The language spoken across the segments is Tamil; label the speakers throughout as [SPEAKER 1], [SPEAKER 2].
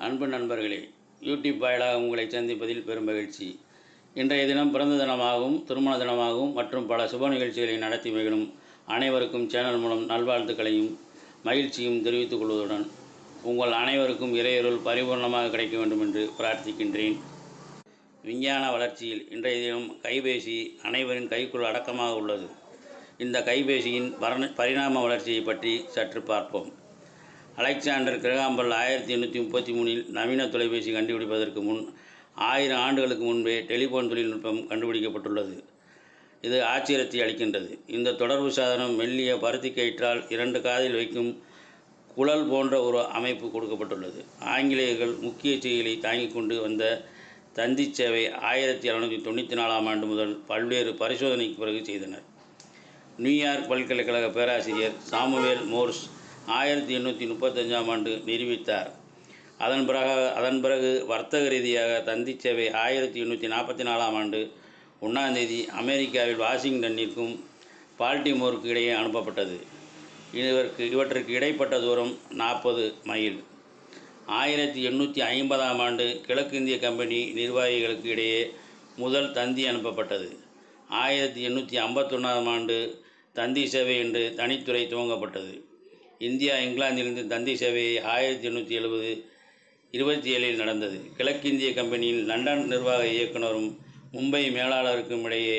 [SPEAKER 1] அன்பு நண்பர்களே யூடியூப் வாயிலாக உங்களை சந்திப்பதில் பெரும் மகிழ்ச்சி இன்றைய தினம் பிறந்த தினமாகவும் திருமண தினமாகவும் மற்றும் பல சுப நிகழ்ச்சிகளை நடத்தி மகிழும் அனைவருக்கும் சேனல் மூலம் நல்வாழ்த்துக்களையும் மகிழ்ச்சியும் தெரிவித்துக் கொள்வதுடன் உங்கள் அனைவருக்கும் இறையருள் பரிபூர்ணமாக கிடைக்க வேண்டும் என்று பிரார்த்திக்கின்றேன் விஞ்ஞான வளர்ச்சியில் இன்றைய தினம் கைபேசி அனைவரின் கைக்குள் அடக்கமாக உள்ளது இந்த கைபேசியின் பரண பரிணாம வளர்ச்சியை பற்றி சற்று பார்ப்போம் அலெக்சாண்டர் கிரகாம்பல் ஆயிரத்தி எண்ணூற்றி முப்பத்தி மூணில் நவீன தொலைபேசி கண்டுபிடிப்பதற்கு முன் ஆயிரம் ஆண்டுகளுக்கு முன்பே டெலிஃபோன் தொழில்நுட்பம் கண்டுபிடிக்கப்பட்டுள்ளது இது ஆச்சரியத்தை அளிக்கின்றது இந்த தொடர்பு சாதனம் மெல்லிய பருத்தி கயிற்றால் இரண்டு காதில் வைக்கும் குழல் போன்ற ஒரு அமைப்பு கொடுக்கப்பட்டுள்ளது ஆங்கிலேயர்கள் முக்கிய செய்திகளை தாங்கிக் கொண்டு வந்த தந்தி சேவை ஆயிரத்தி இரநூத்தி தொண்ணூற்றி நாலாம் ஆண்டு முதல் பல்வேறு பரிசோதனைக்கு பிறகு செய்தனர் நியூயார்க் பல்கலைக்கழக பேராசிரியர் சாமுவேல் மோர்ஸ் ஆயிரத்தி எண்ணூற்றி முப்பத்தஞ்சாம் ஆண்டு நிரூபித்தார் அதன் பிறகு அதன் பிறகு வர்த்தக ரீதியாக தந்தி சேவை ஆயிரத்தி எண்ணூற்றி நாற்பத்தி நாலாம் ஆண்டு ஒன்றாம் தேதி அமெரிக்காவில் வாஷிங்டனிற்கும் பால்டிமோருக்கு இடையே அனுப்பப்பட்டது இதற்கு இவற்றிற்கு இடைப்பட்ட தூரம் நாற்பது மைல் ஆயிரத்தி எண்ணூற்றி ஐம்பதாம் ஆண்டு கிழக்கிந்திய கம்பெனி நிர்வாகிகளுக்கு இடையே முதல் தந்தி அனுப்பப்பட்டது ஆயிரத்தி எண்ணூற்றி ஐம்பத்தொன்னாம் ஆண்டு தந்தி சேவை என்று தனித்துறை துவங்கப்பட்டது இந்தியா இங்கிலாந்திலிருந்து தந்தி சேவையை ஆயிரத்தி எண்ணூற்றி எழுபது இருபத்தி ஏழில் நடந்தது கிழக்கிந்திய கம்பெனியில் லண்டன் நிர்வாக இயக்குனரும் மும்பை மேலாளருக்கும் இடையே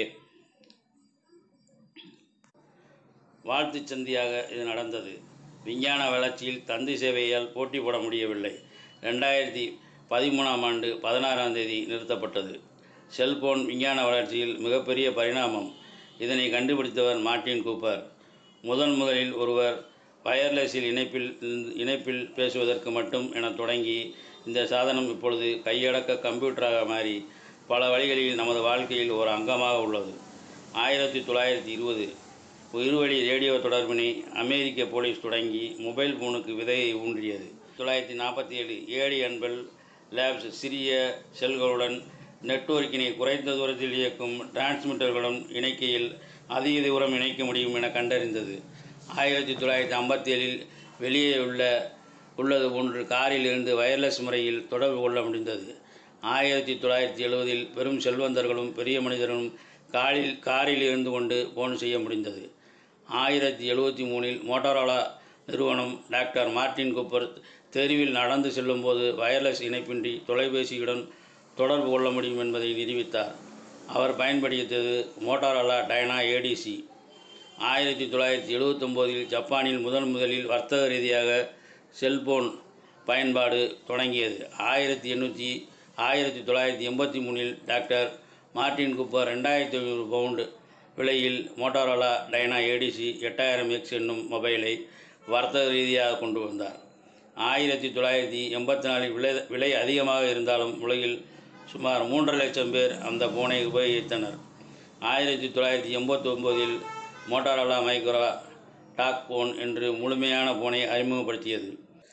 [SPEAKER 1] வாழ்த்துச் சந்தியாக இது நடந்தது விஞ்ஞான வளர்ச்சியில் தந்தி சேவையால் போட்டி போட முடியவில்லை ரெண்டாயிரத்தி பதிமூணாம் ஆண்டு பதினாறாம் தேதி நிறுத்தப்பட்டது செல்போன் விஞ்ஞான வளர்ச்சியில் மிகப்பெரிய பரிணாமம் இதனை கண்டுபிடித்தவர் மார்ட்டின் கூப்பர் முதன் முதலில் ஒருவர் வயர்லெஸில் இணைப்பில் இணைப்பில் பேசுவதற்கு மட்டும் என தொடங்கி இந்த சாதனம் இப்பொழுது கையடக்க கம்ப்யூட்டராக மாறி பல வழிகளில் நமது வாழ்க்கையில் ஒரு அங்கமாக உள்ளது ஆயிரத்தி தொள்ளாயிரத்தி இருபது இருவழி ரேடியோ தொடர்பினை அமெரிக்க போலீஸ் தொடங்கி மொபைல் ஃபோனுக்கு விதையை ஊன்றியது தொள்ளாயிரத்தி நாற்பத்தி ஏழு ஏடி அன்பல் லேப்ஸ் சிறிய செல்களுடன் நெட்வொர்க்கினை குறைந்த தூரத்தில் இயக்கும் டிரான்ஸ்மிட்டர்களுடன் இணைக்கையில் அதிக தூரம் இணைக்க முடியும் என கண்டறிந்தது ஆயிரத்தி தொள்ளாயிரத்தி ஐம்பத்தி ஏழில் வெளியே உள்ள உள்ளது போன்று காரில் இருந்து வயர்லெஸ் முறையில் தொடர்பு கொள்ள முடிந்தது ஆயிரத்தி தொள்ளாயிரத்தி எழுபதில் பெரும் செல்வந்தர்களும் பெரிய மனிதர்களும் காரில் காரில் இருந்து கொண்டு போன் செய்ய முடிந்தது ஆயிரத்தி எழுபத்தி மூணில் மோட்டோரோலா நிறுவனம் டாக்டர் மார்ட்டின் கூப்பர் தெருவில் நடந்து செல்லும்போது வயர்லெஸ் இணைப்பின்றி தொலைபேசியுடன் தொடர்பு கொள்ள முடியும் என்பதை நிரூபித்தார் அவர் பயன்படுத்தியது மோட்டோரோலா டைனா ஏடிசி ஆயிரத்தி தொள்ளாயிரத்தி எழுபத்தொம்போதில் ஜப்பானில் முதன் முதலில் வர்த்தக ரீதியாக செல்போன் பயன்பாடு தொடங்கியது ஆயிரத்தி எண்ணூற்றி ஆயிரத்தி தொள்ளாயிரத்தி எண்பத்தி மூணில் டாக்டர் மார்ட்டின் குப்பர் ரெண்டாயிரத்தி ஐநூறு பவுண்டு விலையில் மோட்டோரோலா டைனா ஏடிசி எட்டாயிரம் எக்ஸ் என்னும் மொபைலை வர்த்தக ரீதியாக கொண்டு வந்தார் ஆயிரத்தி தொள்ளாயிரத்தி எண்பத்தி நாலில் விலை விலை அதிகமாக இருந்தாலும் உலகில் சுமார் மூன்றரை லட்சம் பேர் அந்த போனை உபயோகித்தனர் ஆயிரத்தி தொள்ளாயிரத்தி எண்பத்தி ஒம்போதில் மோட்டோரோலா மைக்ரோ டாக் போன் என்று முழுமையான போனை அறிமுகப்படுத்தியது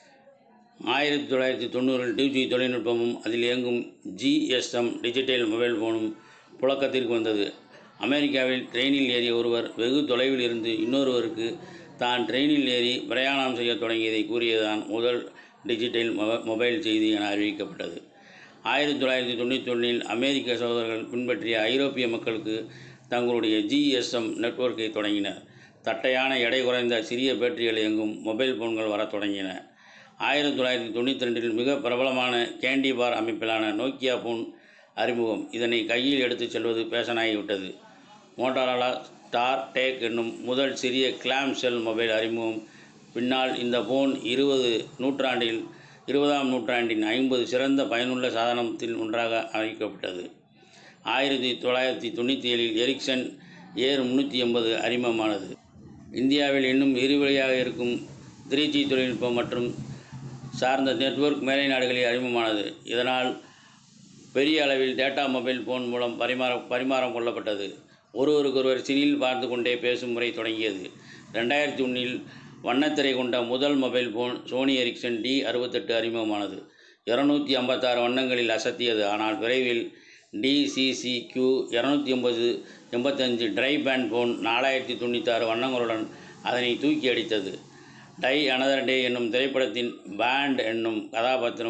[SPEAKER 1] ஆயிரத்தி தொள்ளாயிரத்தி தொண்ணூறில் டிஜி தொழில்நுட்பமும் அதில் இயங்கும் ஜிஎஸ்எம் டிஜிட்டல் மொபைல் ஃபோனும் புழக்கத்திற்கு வந்தது அமெரிக்காவில் ட்ரெயினில் ஏறிய ஒருவர் வெகு தொலைவில் இருந்து இன்னொருவருக்கு தான் ட்ரெயினில் ஏறி பிரயாணம் செய்ய தொடங்கியதை கூறியதான் முதல் டிஜிட்டல் மொபைல் செய்தி என அறிவிக்கப்பட்டது ஆயிரத்தி தொள்ளாயிரத்தி தொண்ணூற்றி ஒன்றில் அமெரிக்க சகோதரர்கள் பின்பற்றிய ஐரோப்பிய மக்களுக்கு தங்களுடைய ஜிஎஸ்எம் நெட்வொர்க்கை தொடங்கினர் தட்டையான எடை குறைந்த சிறிய பேட்டரிகள் இயங்கும் மொபைல் ஃபோன்கள் வரத் தொடங்கின ஆயிரத்தி தொள்ளாயிரத்தி தொண்ணூற்றி ரெண்டில் மிக பிரபலமான கேண்டி பார் அமைப்பிலான நோக்கியா ஃபோன் அறிமுகம் இதனை கையில் எடுத்துச் செல்வது பேஷனாகிவிட்டது மோட்டோரோலா ஸ்டார் டேக் என்னும் முதல் சிறிய கிளாம் செல் மொபைல் அறிமுகம் பின்னால் இந்த ஃபோன் இருபது நூற்றாண்டில் இருபதாம் நூற்றாண்டின் ஐம்பது சிறந்த பயனுள்ள சாதனத்தில் ஒன்றாக அறிவிக்கப்பட்டது ஆயிரத்தி தொள்ளாயிரத்தி தொண்ணூற்றி ஏழில் எரிக்சன் ஏர் முந்நூற்றி எண்பது அறிமுகமானது இந்தியாவில் இன்னும் இருவழியாக இருக்கும் த்ரீ ஜி தொழில்நுட்பம் மற்றும் சார்ந்த நெட்வொர்க் மேலை நாடுகளில் அறிமுகமானது இதனால் பெரிய அளவில் டேட்டா மொபைல் ஃபோன் மூலம் பரிமாற பரிமாறம் கொள்ளப்பட்டது ஒருவருக்கொருவர் சினில் பார்த்து கொண்டே பேசும் முறை தொடங்கியது ரெண்டாயிரத்தி ஒன்றில் வண்ணத்திரை கொண்ட முதல் mobile phone Sony Ericsson T அறுபத்தெட்டு அறிமுகமானது இரநூத்தி ஐம்பத்தாறு வண்ணங்களில் அசத்தியது ஆனால் விரைவில் டிசிசி கியூ இரநூத்தி எண்பது எண்பத்தஞ்சு ட்ரை பேண்ட் ஃபோன் நாலாயிரத்தி தொண்ணூத்தாறு வண்ணங்களுடன் அதனை தூக்கி அடித்தது டை அனதர் டே என்னும் திரைப்படத்தின் பேண்ட் என்னும் கதாபாத்திரம்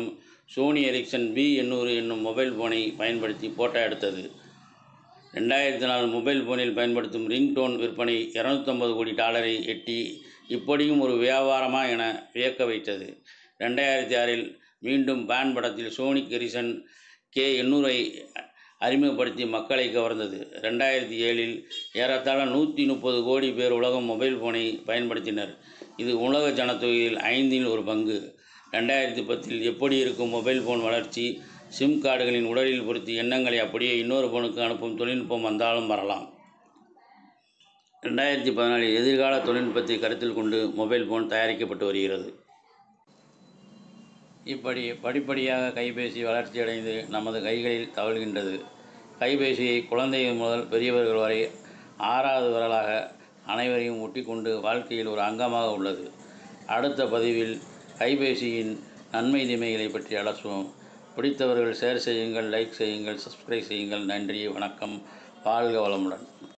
[SPEAKER 1] சோனி எரிக்சன் வி எண்ணூறு என்னும் மொபைல் ஃபோனை பயன்படுத்தி போட்டோ எடுத்தது ரெண்டாயிரத்தி நாலு மொபைல் ஃபோனில் பயன்படுத்தும் ரிங்டோன் விற்பனை இரநூத்தம்பது கோடி டாலரை எட்டி இப்படியும் ஒரு வியாபாரமா என வியக்க வைத்தது ரெண்டாயிரத்தி ஆறில் மீண்டும் பேன் படத்தில் சோனி எரிசன் கே எண்ணூரை அறிமுகப்படுத்தி மக்களை கவர்ந்தது ரெண்டாயிரத்தி ஏழில் ஏறத்தாழ நூற்றி முப்பது கோடி பேர் உலகம் மொபைல் ஃபோனை பயன்படுத்தினர் இது உலக ஜனத்தொகையில் ஐந்தில் ஒரு பங்கு ரெண்டாயிரத்தி பத்தில் எப்படி இருக்கும் மொபைல் ஃபோன் வளர்ச்சி சிம் கார்டுகளின் உடலில் பொருத்தி எண்ணங்களை அப்படியே இன்னொரு ஃபோனுக்கு அனுப்பும் தொழில்நுட்பம் வந்தாலும் வரலாம் ரெண்டாயிரத்தி பதினாலில் எதிர்கால தொழில்நுட்பத்தை கருத்தில் கொண்டு மொபைல் ஃபோன் தயாரிக்கப்பட்டு வருகிறது இப்படி படிப்படியாக கைபேசி வளர்ச்சியடைந்து நமது கைகளில் தவழ்கின்றது கைபேசியை குழந்தைகள் முதல் பெரியவர்கள் வரை ஆறாவது விரலாக அனைவரையும் ஒட்டிக்கொண்டு வாழ்க்கையில் ஒரு அங்கமாக உள்ளது அடுத்த பதிவில் கைபேசியின் நன்மை தீமைகளை பற்றி அலசுவோம் பிடித்தவர்கள் ஷேர் செய்யுங்கள் லைக் செய்யுங்கள் சப்ஸ்கிரைப் செய்யுங்கள் நன்றி வணக்கம் வாழ்க வளமுடன்